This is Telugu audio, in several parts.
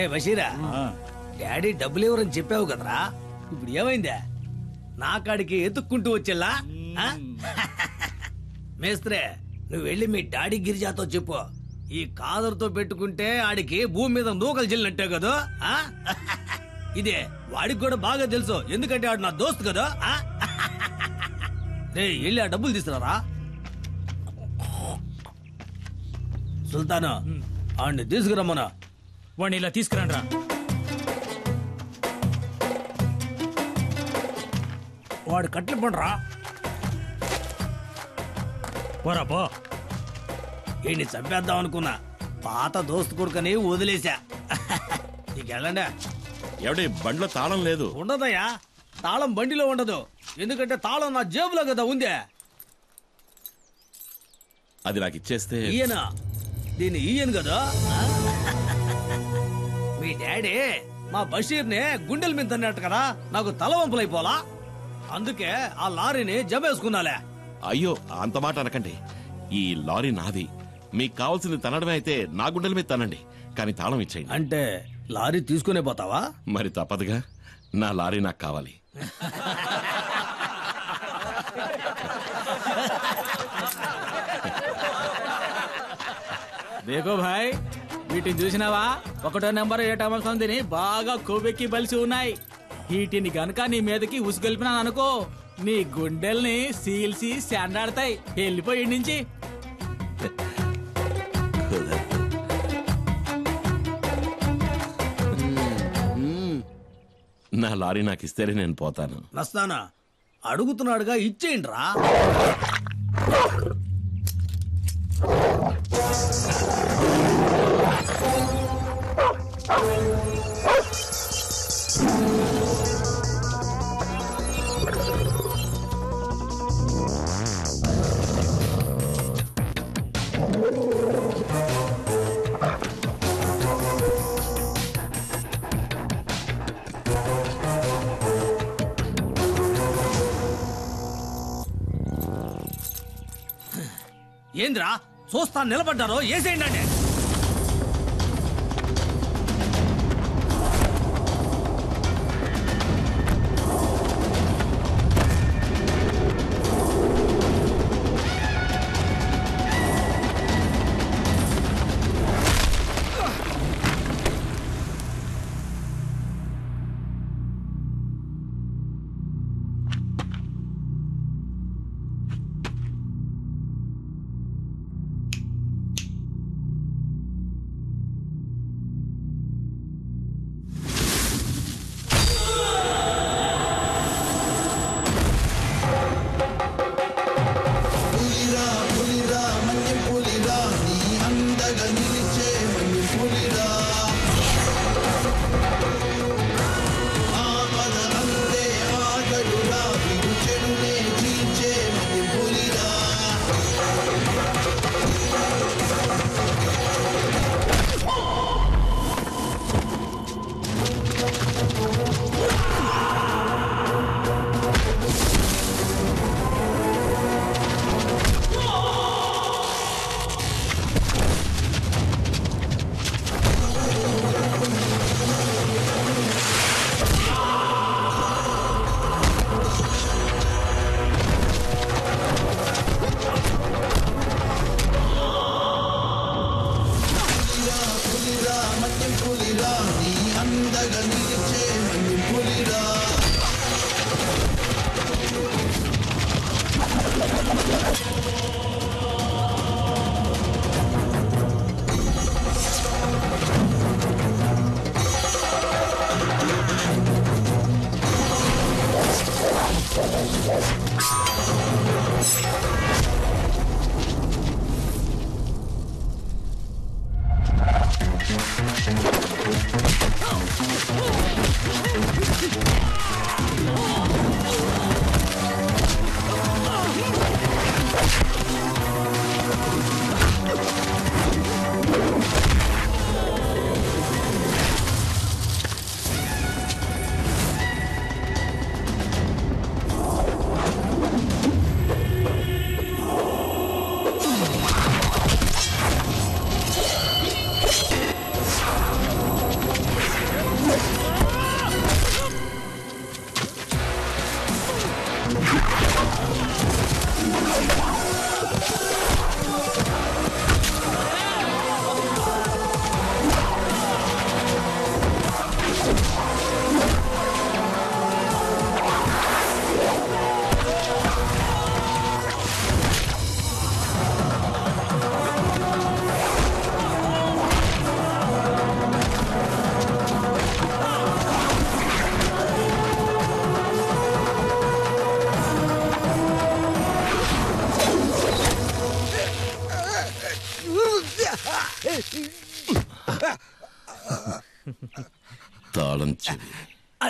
రే బషీరా డాడీ డబ్బులు ఎవరని చెప్పావు కదరా ఇప్పుడు ఏమైందా నా కాడికి ఎత్తుక్కుంటూ వచ్చేలా ఆ? మేస్త్రే నువ్వు వెళ్ళి మీ డాడీ గిరిజాతో చెప్పు ఈ కాదర్తో పెట్టుకుంటే ఆడికి భూమి మీద నూకలు చెల్లినట్టే కదా ఆ? ఇదే వాడికి కూడా బాగా తెలుసు ఎందుకంటే ఆడు నా దోస్తు కదా ఆ? రే వెళ్ళి ఆ డబ్బులు తీసుకురారా సుల్తాను ఆడిని తీసుకురమ్మనా వాడిని ఇలా తీసుకురండి రా వాడు కట్లు పండరా పోరా పో వీడిని చంపేద్దాం అనుకున్నా పాత దోస్తు కొడుకని వదిలేశా నీకు వెళ్ళండి ఎవడి బండ్లో తాళం లేదు ఉండదయ్యా తాళం బండిలో ఉండదు ఎందుకంటే తాళం నా జేబులో కదా ఉందే అది నాకు ఇచ్చేస్తే ఈయన దీన్ని ఈయన కదా మీ డాడీ మా బషీర్ని గుండెల మీద తన్నట్టు కదా నాకు తలవంపులైపోలా అందుకే ఆ లారీని జమేసుకున్నాలే అయ్యో అంత మాట అనకండి ఈ లారీ నాది మీకు కావాల్సింది తనడమే అయితే నా గుండెల మీద తనండి కానీ తాళం ఇచ్చేయండి అంటే లారీ తీసుకునే పోతావా మరి తప్పదుగా నా లారీ నాకు కావాలి దేకో భాయ్ వీటిని చూసినావా ఒకటో నెంబర్ ఏటో సంధిని బాగా కొవ్వెక్కి బలిసి ఉన్నాయి వీటిని గనక నీ మీదకి ఉసుగొల్పినాను అనుకో నీ గుండెల్ని సీల్సి శాండాడతాయి వెళ్ళిపోయి ఈడి నుంచి నా లారీ నాకు ఇస్తేనే నేను పోతాను నస్తానా అడుగుతున్నాడుగా ఇచ్చేయండి రా ఏంద్రా చూస్తా నిలబడ్డారో ఏసేయండి అండి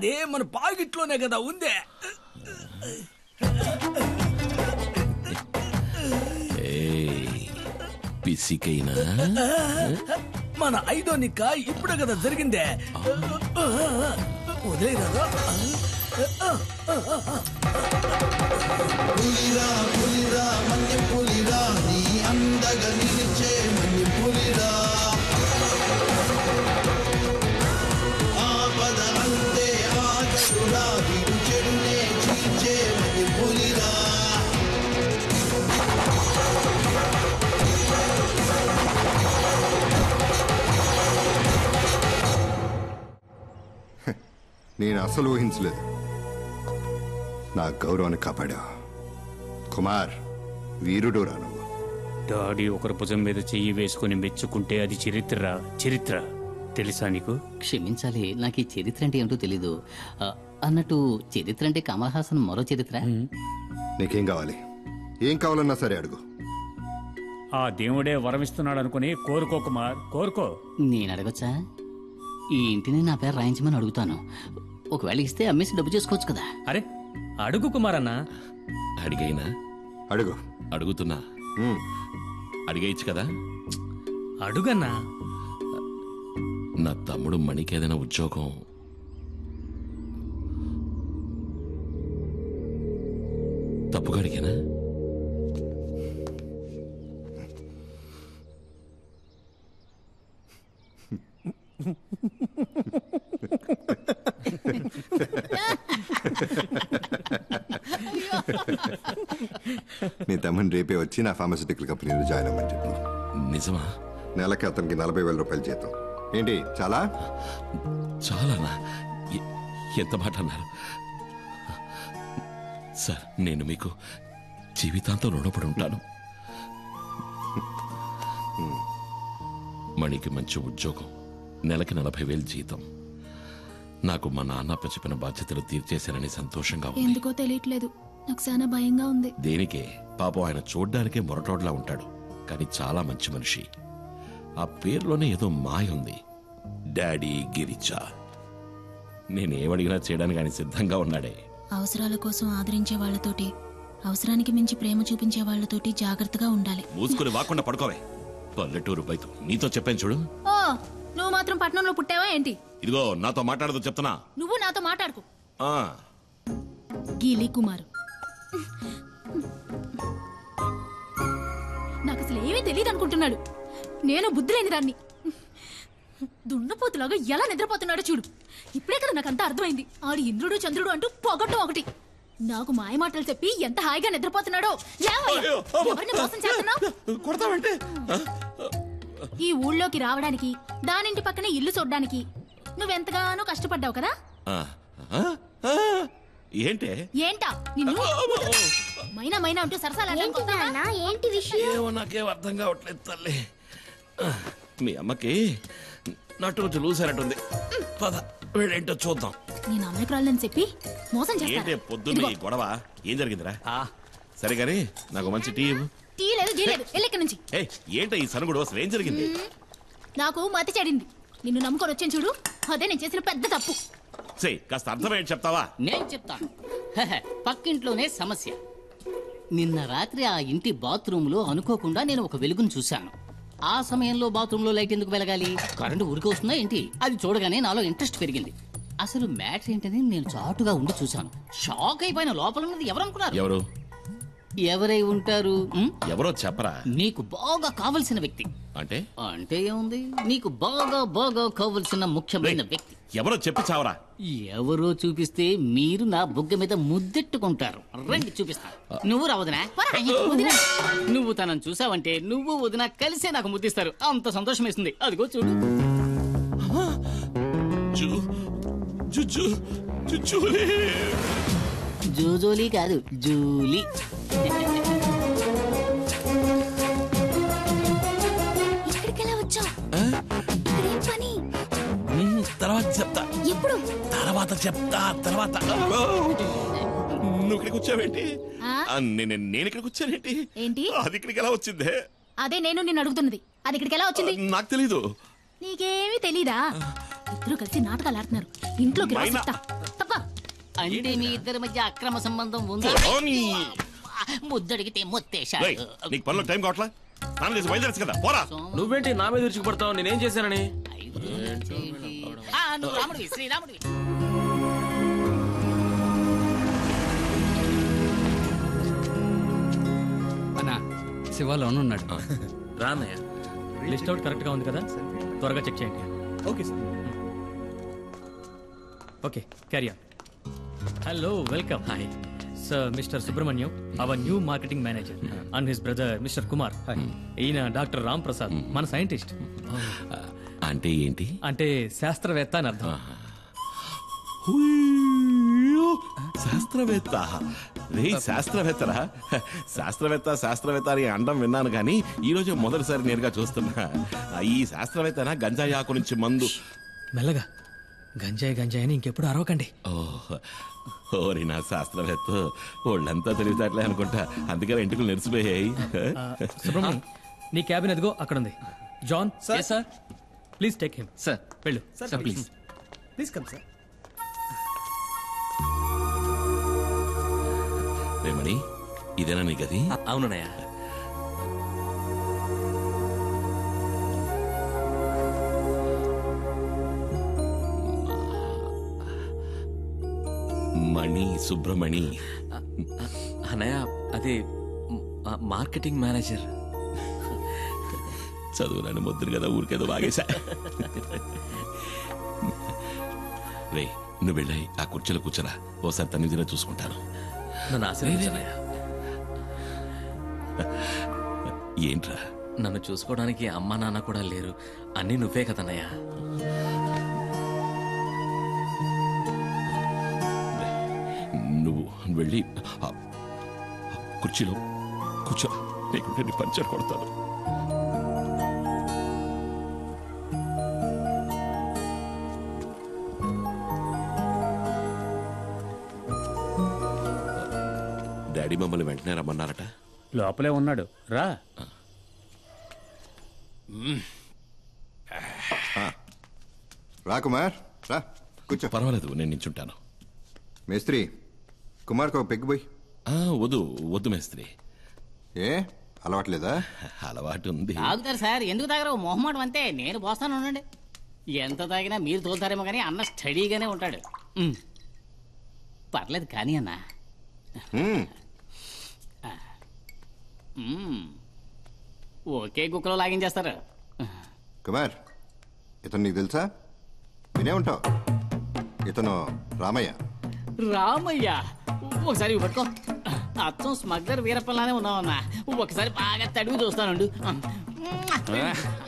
అదే మన పాకెట్లోనే కదా ఉందే ఏయ్, పిసికైనా మన ఐదో నిక్క ఇప్పుడే కదా జరిగిందే వదిలేదా నేను అసలు ఊహించలేదు నా గౌరవాన్ని కాపాడా కుమార్ వీరుడు రాను డాడీ ఒకరి భుజం మీద చెయ్యి వేసుకుని మెచ్చుకుంటే అది చరిత్ర చరిత్ర తెలుసా నీకు క్షమించాలి నాకు ఈ చరిత్ర అంటే ఏమిటో తెలీదు ఆ, అన్నట్టు చరిత్ర అంటే కమల్ హాసన్ మరో చరిత్ర నీకేం కావాలి ఏం కావాలన్నా సరే అడుగు ఆ దేవుడే వరమిస్తున్నాడు అనుకుని కోరుకో కుమార్ కోరుకో నేను అడగచ్చా ఈ ఇంటిని నా పేరు రాయించమని అడుగుతాను ఒకవేళ ఇస్తే అమ్మేసి డబ్బు చేసుకోవచ్చు కదా అరే అడుగు కుమార్ అన్న అడిగైనా అడుగు అడుగుతున్నా ఉమ్. అడిగేయచ్చు కదా అడుగన్నా నా తమ్ముడు మణికి ఏదైనా ఉద్యోగం తప్పుగా అడిగానా నీ తమ్ముని రేపే వచ్చి నా ఫార్మసిటికల్ కంపెనీలో జాయిన్ అవ్వమని చెప్పు నిజమా నెలకి అతనికి నలభై వేల రూపాయలు జీతం ఏంటి చాలా చాలానా ఎ- ఎంత మాట అన్నారు సార్ నేను మీకు జీవితాంతం రుణపడి ఉంటాను మణికి మంచి ఉద్యోగం నెలకి నలభై వేలు జీతం నాకు మా నాన్న చెప్పిన బాధ్యతలు తీర్చేశానని సంతోషంగా ఉంది ఎందుకో తెలియట్లేదు నాకు చాలా భయంగా ఉంది దేనికే పాపం ఆయన చూడ్డానికే మొరటోడ్లా ఉంటాడు కానీ చాలా మంచి మనిషి ఆ పేరులోనే ఏదో మాయ ఉంది డాడీ గిరిజా నేనేమడిగినా చేయడానికి ఆయన సిద్ధంగా ఉన్నాడే అవసరాల కోసం ఆదరించే వాళ్ళతోటి అవసరానికి మించి ప్రేమ చూపించే వాళ్ళతోటి జాగ్రత్తగా ఉండాలి మూసుకుని వాకుండా పడుకోవే పల్లెటూరు బయట నీతో చెప్పాను చూడు ఓ నువ్వు మాత్రం పట్నంలో పుట్టావా ఏంటి ఇదిగో నాతో మాట్లాడదు చెప్తున్నా నువ్వు నాతో మాట్లాడుకో ఆ, గీలి కుమారు నాకు అసలు ఏమీ తెలియదు అనుకుంటున్నాడు నేను బుద్ధి లేని దాన్ని దున్నపోతులాగా ఎలా నిద్రపోతున్నాడో చూడు ఇప్పుడే కదా నాకు అంతా అర్థమైంది ఆడు ఇంద్రుడు చంద్రుడు అంటూ పొగట్టం ఒకటి నాకు మాయ మాటలు చెప్పి ఎంత హాయిగా నిద్రపోతున్నాడో లేవయ్యా. అయ్యో, అమ్మా. ఎవరిని మోసం చేస్తున్నావు కొడతావంటే ఆ, ఈ ఊళ్ళోకి రావడానికి దానింటి పక్కనే ఇల్లు చూడ్డానికి నువ్వెంతగానో కష్టపడ్డావు కదా ఆ, ఆ, ఆ, ఏంటే ఏంటా నిన్ను మైనా మైనా అంటూ సరసాలు ఏంటి విషయం ఏమో నాకేం అర్థం కావట్లేదు తల్లి ఆ, మీ అమ్మకి నటు రోజు లూసారట్టుంది పద వీడేంటో చూద్దాం నేను అమాయకురాలని చెప్పి మోసం ఏంటి చేస్తాను పొద్దున్న ఈ గొడవ ఏం జరిగిందిరా సరే కానీ నాకు మంచి టీ ఇవ్వు. టీ లేదు టీ లేదు వెళ్ళి ఇక్కడి నుంచి ఏయ్ ఏంట ఈ సనుగుడు అసలు ఏం జరిగింది నాకు మతి చెడింది నిన్ను నమ్ముకొని వచ్చాను చూడు అదే నేను చేసిన పెద్ద తప్పు సే కాస్త అర్థమేంటి చెప్తావా నేను చెప్తాను హెహె, పక్కింట్లోనే సమస్య నిన్న రాత్రి ఆ ఇంటి బాత్రూంలో అనుకోకుండా నేను ఒక వెలుగును చూశాను ఆ సమయంలో బాత్రూంలో లైట్ ఎందుకు వెలగాలి కరెంటు ఉరికి వస్తుందా ఏంటి అది చూడగానే నాలో ఇంట్రెస్ట్ పెరిగింది అసలు మ్యాటర్ ఏంటని నేను చాటుగా ఉండి చూశాను షాక్ అయిపోయిన లోపల ఉన్నది ఎవరనుకున్నారు ఎవరు ఎవరై ఉంటారు ఉం? ఎవరో చెప్పరా నీకు బాగా కావలసిన వ్యక్తి అంటే అంటే ఏముంది నీకు బాగా బాగా కావలసిన ముఖ్యమైన వ్యక్తి ఎవరో చెప్పి చావరా ఎవరో చూపిస్తే మీరు నా బుగ్గ మీద ముద్దెట్టుకుంటారు రండి చూపిస్తా నువ్వు రా వదినా వదినా. నువ్వు తనని చూసావంటే నువ్వు వదిన కలిసే నాకు ముద్దిస్తారు అంత సంతోషం వేస్తుంది అదిగో చూడు జూ జూ జూ జూ జూలీ. జూజోలీ కాదు జూలీ ఇక్కడికి ఎలా వచ్చావు ఇక్కడేం పని ఉమ్, తర్వాత చెప్తా ఎప్పుడు తర్వాత చెప్తా తర్వాత నువ్వు ఇక్కడికి వచ్చావేంటి ఆ? ఆ, నేను నేను ఇక్కడికి వచ్చానేంటి ఏంటి? అది ఇక్కడికి ఎలా వచ్చిందే అదే నేను నిన్ను అడుగుతున్నది అది ఇక్కడికి ఎలా వచ్చింది నాకు తెలీదు నీకేమీ తెలీదా ఇద్దరు కలిసి నాటకాలు ఆడుతున్నారు ఇంట్లోకి రా మైనా. చెప్తా. అంటే మీ ఇద్దరి మధ్య అక్రమ సంబంధం ఉంది ముద్దడిగితే రేయ్, మొత్తేశాడు నీకు పనిలో టైం కావట్లా స్నానం చేసి బయలుదేరచ్చు కదా పోరా నువ్వేంటి నా మీద విరుచుకుపడతావు నేనేం చేశానని ఆ, నువ్వు రాముడివి శ్రీరాముడివి అన్నా శివ లోన్ ఉన్నాడు రా అన్నయ్య లిస్ట్ అవుట్ కరెక్ట్ గా ఉంది కదా త్వరగా చెక్ చేయండి okay sir okay carrier hello welcome hi sir mister Subrahmanyam our new marketing manager and his brother mister Kumar ఈయన డాక్టర్ రామ్ ప్రసాద్ మన సైంటిస్ట్ అంటే ఏంటి అంటే శాస్త్రవేత్త అని అర్థం హుయ్యో, శాస్త్రవేత్త రే శాస్త్రవేత్తరా శాస్త్రవేత్త శాస్త్రవేత్త అని అండం విన్నాను కానీ ఈ రోజు మొదటిసారి నేరుగా చూస్తున్నా ఈ శాస్త్రవేత్తనా గంజాయి ఆకు నుంచి మందు మెల్లగా గంజాయి గంజాయి అని ఇంకెప్పుడు అరవకండి ఓ ఓరి నా శాస్త్రవేత్త వాళ్ళంతా తెలివితేటలే అనుకుంటా అందుకని ఎంటుకలు నెరిసిపోయాయి ఆ, సుబ్రహ్మణ్యం నీ క్యాబిన్ ఎదుగో అక్కడ ఉంది John sir please take him sir వెళ్ళు sir please please come sir రేమణి ఇదేనా నీ గది అవునన్నయ్య మణి సుబ్రమణి అన్నయ్య అది మ్, ఆ, మార్కెటింగ్ మేనేజర్ చదువునని ముద్దురు కదా ఊరికేదో బాగేశా రే నువ్వు వెళ్ళాయి ఆ కుర్చీలో కూర్చోరా ఓసారి తన్నిదిన చూసుకుంటాను నన్ను ఆశీర్వదించన్నయ్య ఏంట్రా నన్ను చూసుకోవడానికి అమ్మా నాన్న కూడా లేరు అన్నీ నువ్వే కదన్నయ్య నువ్వు వెళ్ళి ఆ కుర్చీలో కూర్చో లేకుంటే నీ పంచర్ కొడతాను డాడీ మమ్మల్ని వెంటనే రమ్మన్నారట లోపలే ఉన్నాడు రా రా కుమార్ రా కూర్చో పర్వాలేదు నేను నించుంటాను మేస్త్రి కుమార్కి ఒక పెగ్గు పోయి ఆ, వద్దు వద్దు మేస్త్రి ఏ అలవాట్లేదా అలవాటు ఉంది తాగుతారు సార్ ఎందుకు తాగరు మొహమాటం అంతే నేను పోస్తాను ఉండండి ఎంత తాగినా మీరు తోలుతారేమో కానీ అన్న స్టడీగానే ఉంటాడు ఉమ్. పర్లేదు కానీ అన్న మ్మ్. ఉమ్. ఒకే కుక్కలో లాగించేస్తారు కుమార్ ఇతను నీకు తెలుసా వినే ఉంటావు ఇతను రామయ్య రామయ్య ఒకసారి ఇవి పట్టుకో అచ్చం స్మగ్లర్ వీరప్పలానే ఉన్నావన్నా ఒకసారి బాగా తడివి చూస్తానుండు